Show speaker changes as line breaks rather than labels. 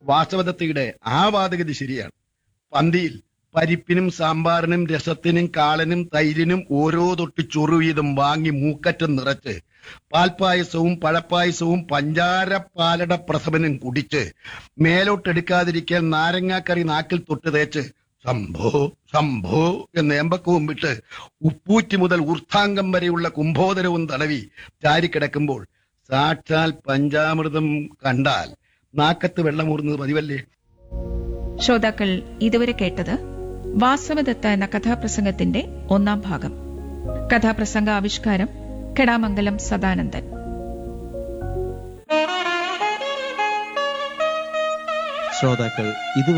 വാസവദത്തയുടെ ആ വാദഗതി ശരിയാണ് പന്തിയിൽ പരിപ്പിനും സാമ്പാറിനും രസത്തിനും കാളനും തൈരിനും ഓരോ തൊട്ട് ചൊറു വീതം വാങ്ങി മൂക്കറ്റം നിറച്ച് പാൽപ്പായസവും പഴപ്പായസവും പഞ്ചാര പാലട പ്രസവനും കുടിച്ച് മേലോട്ടെടുക്കാതിരിക്കാൻ നാരങ്ങാക്കറി നാക്കിൽ തൊട്ട് തേച്ച് ശംഭോ ശംഭോ എന്ന് ഏമ്പക്കവും വിട്ട് ഉപ്പൂറ്റി മുതൽ ഊർത്താംഗം വരെയുള്ള കുംഭോദരവും തടവി ചാരിക്കിടക്കുമ്പോൾ സാക്ഷാൽ പഞ്ചാമൃതം കണ്ടാൽ നാക്കത്ത് വെള്ളമൂറുന്നത് പതിവല്ലേ
ശ്രോതാക്കൾ ഇതുവരെ കേട്ടത് വാസവദത്ത എന്ന കഥാപ്രസംഗത്തിന്റെ ഒന്നാം ഭാഗം കഥാപ്രസംഗ ആവിഷ്കാരം കെടാമംഗലം സദാനന്ദൻ
ശ്രോതാക്കൾ ഇത്